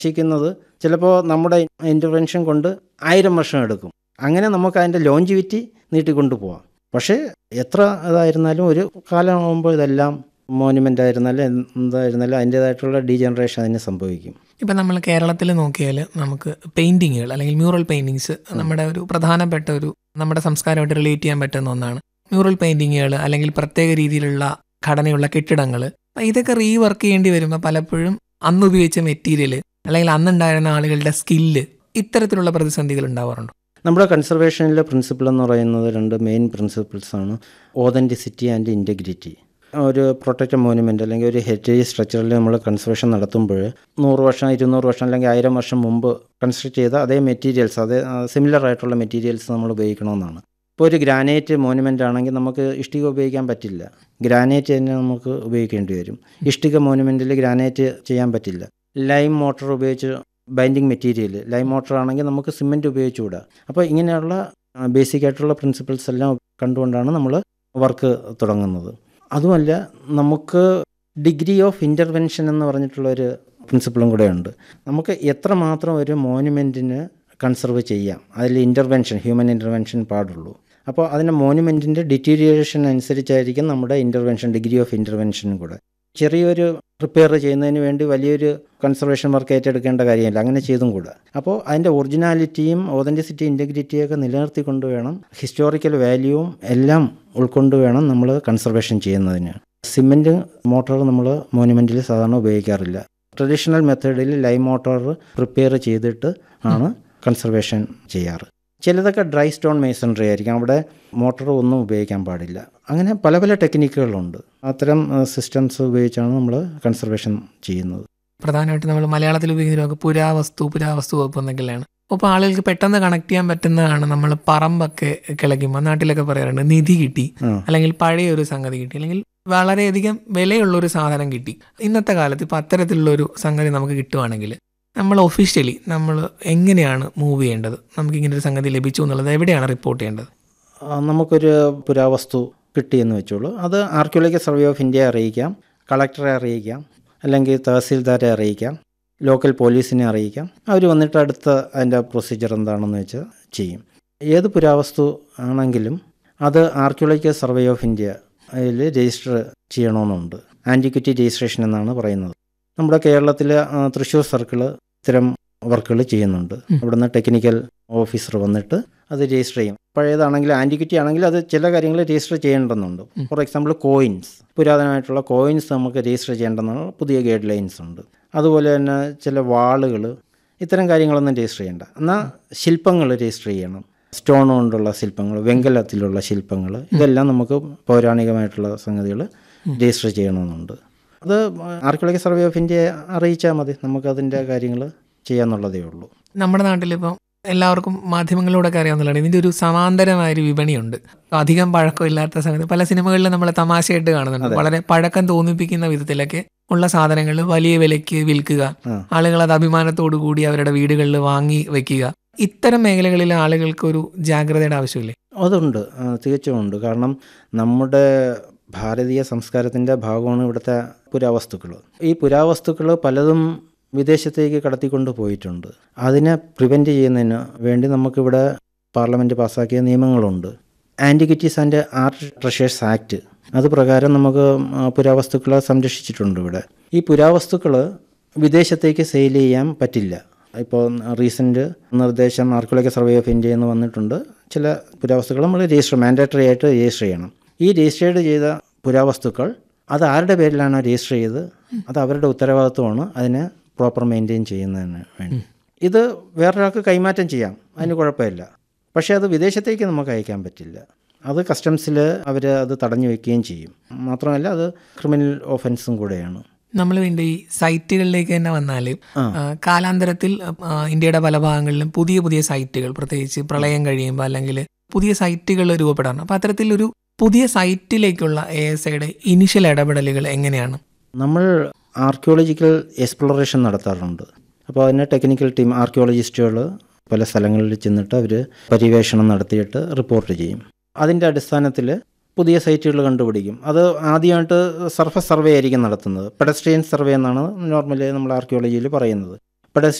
പ്രതീക്ഷിക്കുന്നത് ചിലപ്പോൾ നമ്മുടെ ഇൻ്റർവെൻഷൻ കൊണ്ട് ആയിരം വർഷം എടുക്കും അങ്ങനെ നമുക്ക് അതിൻ്റെ ലോഞ്ചിവിറ്റി നീട്ടിക്കൊണ്ടു പോവാം പക്ഷേ എത്ര ഇതായിരുന്നാലും ഒരു കാലമാകുമ്പോൾ ഇതെല്ലാം മോനുമെൻ്റ് ആയിരുന്നാലും എന്തായിരുന്നാലും അതിൻ്റേതായിട്ടുള്ള ഡീജനറേഷൻ അതിന് സംഭവിക്കും ഇപ്പം നമ്മൾ കേരളത്തിൽ നോക്കിയാൽ നമുക്ക് പെയിൻറ്റിങ്ങുകൾ അല്ലെങ്കിൽ മ്യൂറൽ പെയിൻറ്റിങ്സ് നമ്മുടെ ഒരു പ്രധാനപ്പെട്ട ഒരു നമ്മുടെ സംസ്കാരമായിട്ട് റിലേറ്റ് ചെയ്യാൻ പറ്റുന്ന ഒന്നാണ് മ്യൂറൽ പെയിൻറ്റിങ്ങുകൾ അല്ലെങ്കിൽ പ്രത്യേക രീതിയിലുള്ള ഘടനയുള്ള കെട്ടിടങ്ങൾ അപ്പം ഇതൊക്കെ റീവർക്ക് ചെയ്യേണ്ടി വരുമ്പോൾ പലപ്പോഴും അന്ന് ഉപയോഗിച്ച മെറ്റീരിയൽ അല്ലെങ്കിൽ അന്നുണ്ടായിരുന്ന ആളുകളുടെ സ്കില്ല് ഇത്തരത്തിലുള്ള പ്രതിസന്ധികൾ ഉണ്ടാവാറുണ്ട് നമ്മുടെ കൺസർവേഷനിലെ പ്രിൻസിപ്പിൾ എന്ന് പറയുന്നത് രണ്ട് മെയിൻ പ്രിൻസിപ്പിൾസ് ആണ് ഓതൻറ്റിസിറ്റി ആൻഡ് ഇൻറ്റഗ്രിറ്റി ഒരു പ്രൊട്ടക്റ്റഡ് മോനുമെൻ്റ് അല്ലെങ്കിൽ ഒരു ഹെറിറ്റേജ് സ്ട്രക്ചറിൽ നമ്മൾ കൺസർവേഷൻ നടത്തുമ്പോൾ നൂറ് വർഷം ഇരുന്നൂറ് വർഷം അല്ലെങ്കിൽ ആയിരം വർഷം മുമ്പ് കൺസ്ട്രക്ട് ചെയ്ത അതേ മെറ്റീരിയൽസ് അതേ സിമിലർ ആയിട്ടുള്ള മെറ്റീരിയൽസ് നമ്മൾ ഉപയോഗിക്കണമെന്നാണ് ഇപ്പോൾ ഒരു ഗ്രാനൈറ്റ് മോനുമെൻ്റ് ആണെങ്കിൽ നമുക്ക് ഇഷ്ടിക ഉപയോഗിക്കാൻ പറ്റില്ല ഗ്രാനൈറ്റ് തന്നെ നമുക്ക് ഉപയോഗിക്കേണ്ടി വരും ഇഷ്ടിക മോനുമെൻറ്റിൽ ഗ്രാനൈറ്റ് ചെയ്യാൻ പറ്റില്ല ലൈം മോട്ടർ ഉപയോഗിച്ച് ബൈൻഡിങ് മെറ്റീരിയൽ ലൈം മോട്ടർ ആണെങ്കിൽ നമുക്ക് സിമെൻറ്റ് ഉപയോഗിച്ചുകൂടാ അപ്പോൾ ഇങ്ങനെയുള്ള ബേസിക് ആയിട്ടുള്ള പ്രിൻസിപ്പിൾസ് എല്ലാം കണ്ടുകൊണ്ടാണ് നമ്മൾ വർക്ക് തുടങ്ങുന്നത് അതുമല്ല നമുക്ക് ഡിഗ്രി ഓഫ് ഇൻ്റർവെൻഷൻ എന്ന് പറഞ്ഞിട്ടുള്ള ഒരു പ്രിൻസിപ്പിളും കൂടെ ഉണ്ട് നമുക്ക് എത്രമാത്രം ഒരു മോനുമെൻറ്റിന് കൺസർവ് ചെയ്യാം അതിൽ ഇൻ്റർവെൻഷൻ ഹ്യൂമൻ ഇൻ്റർവെൻഷൻ പാടുള്ളൂ അപ്പോൾ അതിൻ്റെ മോനുമെൻറ്റിൻ്റെ ഡിറ്റീരിയേഷൻ അനുസരിച്ചായിരിക്കും നമ്മുടെ ഇൻ്റർവെൻഷൻ ഡിഗ്രി ഓഫ് ഇൻ്റർവെൻഷനും കൂടെ ചെറിയൊരു റിപ്പയർ ചെയ്യുന്നതിന് വേണ്ടി വലിയൊരു കൺസർവേഷൻ വർക്ക് ഏറ്റെടുക്കേണ്ട കാര്യമില്ല അങ്ങനെ ചെയ്തും കൂടെ അപ്പോൾ അതിൻ്റെ ഒറിജിനാലിറ്റിയും ഓതൻറ്റിസിറ്റി ഇൻറ്റഗ്രിറ്റിയൊക്കെ നിലനിർത്തിക്കൊണ്ട് വേണം ഹിസ്റ്റോറിക്കൽ വാല്യൂവും എല്ലാം ഉൾക്കൊണ്ട് വേണം നമ്മൾ കൺസർവേഷൻ ചെയ്യുന്നതിന് സിമെൻറ്റ് മോട്ടോർ നമ്മൾ മോനുമെൻറ്റിൽ സാധാരണ ഉപയോഗിക്കാറില്ല ട്രഡീഷണൽ മെത്തേഡിൽ ലൈം മോട്ടോർ പ്രിപ്പയർ ചെയ്തിട്ട് ആണ് കൺസർവേഷൻ ചെയ്യാറ് ചിലതൊക്കെ ഡ്രൈ സ്റ്റോൺ മേസൺറി ആയിരിക്കും അവിടെ മോട്ടോർ ഒന്നും ഉപയോഗിക്കാൻ പാടില്ല അങ്ങനെ പല പല ടെക്നിക്കുകളുണ്ട് അത്തരം സിസ്റ്റംസ് ഉപയോഗിച്ചാണ് നമ്മൾ കൺസർവേഷൻ ചെയ്യുന്നത് പ്രധാനമായിട്ട് നമ്മൾ മലയാളത്തിൽ ഉപയോഗിക്കുന്ന പുരാവസ്തു പുരാവസ്തു വകുപ്പ് എന്നൊക്കെയാണ് അപ്പോൾ ആളുകൾക്ക് പെട്ടെന്ന് കണക്ട് ചെയ്യാൻ പറ്റുന്നതാണ് നമ്മൾ പറമ്പൊക്കെ കിളയ്ക്കുമ്പോൾ നാട്ടിലൊക്കെ പറയാറുണ്ട് നിധി കിട്ടി ആ. അല്ലെങ്കിൽ പഴയ ഒരു സംഗതി കിട്ടി അല്ലെങ്കിൽ വളരെയധികം വിലയുള്ള ഒരു സാധനം കിട്ടി ഇന്നത്തെ കാലത്ത് ഇപ്പോൾ അത്തരത്തിലുള്ള ഒരു സംഗതി നമുക്ക് കിട്ടുവാണെങ്കിൽ നമ്മൾ ഒഫീഷ്യലി നമ്മൾ എങ്ങനെയാണ് മൂവ് ചെയ്യേണ്ടത് നമുക്ക് ഇങ്ങനെ ഒരു സംഗതി ലഭിച്ചു എന്നുള്ളത് എവിടെയാണ് റിപ്പോർട്ട് ചെയ്യേണ്ടത് ആ, നമുക്കൊരു പുരാവസ്തു കിട്ടിയെന്ന് വെച്ചോളൂ അത് ആർക്കിയോളജിക്കൽ സർവേ ഓഫ് ഇന്ത്യയെ അറിയിക്കാം കളക്ടറെ അറിയിക്കാം അല്ലെങ്കിൽ തഹസീൽദാരെ അറിയിക്കാം ലോക്കൽ പോലീസിനെ അറിയിക്കാം അവർ വന്നിട്ട് അടുത്ത അതിൻ്റെ പ്രൊസീജിയർ എന്താണെന്ന് വെച്ചാൽ ചെയ്യും ഏത് പുരാവസ്തു ആണെങ്കിലും അത് ആർക്കിയോളജിക്കൽ സർവേ ഓഫ് ഇന്ത്യ അതിൽ രജിസ്റ്റർ ചെയ്യണമെന്നുണ്ട് ആൻറ്റിക്വിറ്റി രജിസ്ട്രേഷൻ എന്നാണ് പറയുന്നത് നമ്മുടെ കേരളത്തിൽ തൃശ്ശൂർ സർക്കിൾ ഇത്തരം വർക്കുകൾ ചെയ്യുന്നുണ്ട് ഉം. അവിടുന്ന് ടെക്നിക്കൽ ഓഫീസർ വന്നിട്ട് അത് രജിസ്റ്റർ ചെയ്യും പഴയതാണെങ്കിൽ ആൻറ്റിക്വിറ്റി ആണെങ്കിൽ അത് ചില കാര്യങ്ങൾ രജിസ്റ്റർ ചെയ്യേണ്ടതുണ്ട് ഉം. ഫോർ എക്സാമ്പിൾ കോയിൻസ് പുരാതനമായിട്ടുള്ള കോയിൻസ് നമുക്ക് രജിസ്റ്റർ ചെയ്യേണ്ടെന്നുള്ള പുതിയ ഗൈഡ് ലൈൻസ് ഉണ്ട് അതുപോലെ തന്നെ ചില വാളുകൾ ഇത്തരം കാര്യങ്ങളൊന്നും രജിസ്റ്റർ ചെയ്യേണ്ട എന്നാൽ ശില്പങ്ങൾ രജിസ്റ്റർ ചെയ്യണം സ്റ്റോൺ കൊണ്ടുള്ള ശില്പങ്ങൾ വെങ്കലത്തിലുള്ള ശില്പങ്ങൾ ഇതെല്ലാം നമുക്ക് പൗരാണികമായിട്ടുള്ള സംഗതികൾ രജിസ്റ്റർ ചെയ്യണമെന്നുണ്ട് അത് ആർക്കിയോളജിക്കൽ സർവേ ഓഫ് ഇന്ത്യയെ അറിയിച്ചാൽ മതി നമുക്കതിൻ്റെ കാര്യങ്ങൾ ചെയ്യാന്നുള്ളതേ ഉള്ളൂ നമ്മുടെ നാട്ടിലിപ്പം എല്ലാവർക്കും മാധ്യമങ്ങളിലൂടെയൊക്കെ അറിയാവുന്നതാണ് ഇതിൻ്റെ ഒരു സമാന്തരമായ ഒരു വിപണിയുണ്ട് അധികം പഴക്കമില്ലാത്ത സംഗതി പല സിനിമകളിലും നമ്മൾ തമാശയായിട്ട് കാണുന്നുണ്ട് വളരെ പഴക്കം തോന്നിപ്പിക്കുന്ന വിധത്തിലൊക്കെ ഉള്ള സാധനങ്ങൾ വലിയ വിലയ്ക്ക് വിൽക്കുക ആ. ആളുകൾ അത് അഭിമാനത്തോടു കൂടി അവരുടെ വീടുകളിൽ വാങ്ങി വെക്കുക ഇത്തരം മേഖലകളിൽ ആളുകൾക്ക് ഒരു ജാഗ്രതയുടെ ആവശ്യമില്ലേ അതുണ്ട് ആ, തീർച്ചയായും ഉണ്ട് കാരണം നമ്മുടെ ഭാരതീയ സംസ്കാരത്തിൻ്റെ ഭാഗമാണ് ഇവിടുത്തെ പുരാവസ്തുക്കൾ ഈ പുരാവസ്തുക്കൾ പലതും വിദേശത്തേക്ക് കടത്തിക്കൊണ്ട് പോയിട്ടുണ്ട് അതിനെ പ്രിവെൻറ്റ് ചെയ്യുന്നതിന് വേണ്ടി നമുക്കിവിടെ പാർലമെൻറ്റ് പാസ്സാക്കിയ നിയമങ്ങളുണ്ട് antiquities and art treasures act അത് പ്രകാരം നമുക്ക് ആ, പുരാവസ്തുക്കളെ സംരക്ഷിച്ചിട്ടുണ്ട് ഇവിടെ ഈ പുരാവസ്തുക്കൾ വിദേശത്തേക്ക് സെയിൽ ചെയ്യാൻ പറ്റില്ല ഇപ്പോൾ റീസെൻറ്റ് നിർദ്ദേശം ആർക്കിയോളജിക്കൽ സർവേ ഓഫ് ഇന്ത്യ എന്ന് വന്നിട്ടുണ്ട് ചില പുരാവസ്തുക്കൾ നമ്മൾ രജിസ്റ്റർ മാൻഡേറ്ററി ആയിട്ട് രജിസ്റ്റർ ചെയ്യണം ഈ രജിസ്റ്റേർഡ് ചെയ്ത പുരാവസ്തുക്കൾ അത് ആരുടെ പേരിലാണോ രജിസ്റ്റർ ചെയ്ത് അത് അവരുടെ ഉത്തരവാദിത്വമാണ് അതിനെ പ്രോപ്പർ മെയിൻറ്റെയിൻ ചെയ്യുന്നതിന് വേണ്ടി ഇത് വേറൊരാൾക്ക് കൈമാറ്റം ചെയ്യാം അതിന് കുഴപ്പമില്ല പക്ഷേ അത് വിദേശത്തേക്ക് നമുക്ക് അയക്കാൻ പറ്റില്ല അത് കസ്റ്റംസിൽ അവർ അത് തടഞ്ഞു വെക്കുകയും ചെയ്യും മാത്രമല്ല അത് ക്രിമിനൽ ഓഫൻസും കൂടെയാണ് നമ്മൾ വീണ്ടും ഈ സൈറ്റുകളിലേക്ക് തന്നെ വന്നാൽ ആ. കാലാന്തരത്തിൽ ആ, ഇന്ത്യയുടെ പല ഭാഗങ്ങളിലും പുതിയ പുതിയ സൈറ്റുകൾ പ്രത്യേകിച്ച് പ്രളയം കഴിയുമ്പോൾ അല്ലെങ്കിൽ പുതിയ സൈറ്റുകൾ രൂപപ്പെടാറുണ്ട് അപ്പോൾ അത്തരത്തിലൊരു പുതിയ സൈറ്റിലേക്കുള്ള എ എസ് ഐയുടെ ഇനിഷ്യൽ ഇടപെടലുകൾ എങ്ങനെയാണ് നമ്മൾ ആർക്കിയോളജിക്കൽ എക്സ്പ്ലോറേഷൻ നടത്താറുണ്ട് അപ്പോൾ അതിന് ടെക്നിക്കൽ ടീം ആർക്കിയോളജിസ്റ്റുകൾ പല സ്ഥലങ്ങളിൽ ചെന്നിട്ട് അവർ പര്യവേഷണം നടത്തിയിട്ട് റിപ്പോർട്ട് ചെയ്യും അതിൻ്റെ അടിസ്ഥാനത്തിൽ പുതിയ സൈറ്റുകൾ കണ്ടുപിടിക്കും അത് ആദ്യമായിട്ട് സർഫസ് സർവേ ആയിരിക്കും നടത്തുന്നത് പെഡസ്ട്രിയൻ സർവേ എന്നാണ് നോർമലി നമ്മൾ ആർക്കിയോളജിയിൽ പറയുന്നത് ഉൾപ്പെടെ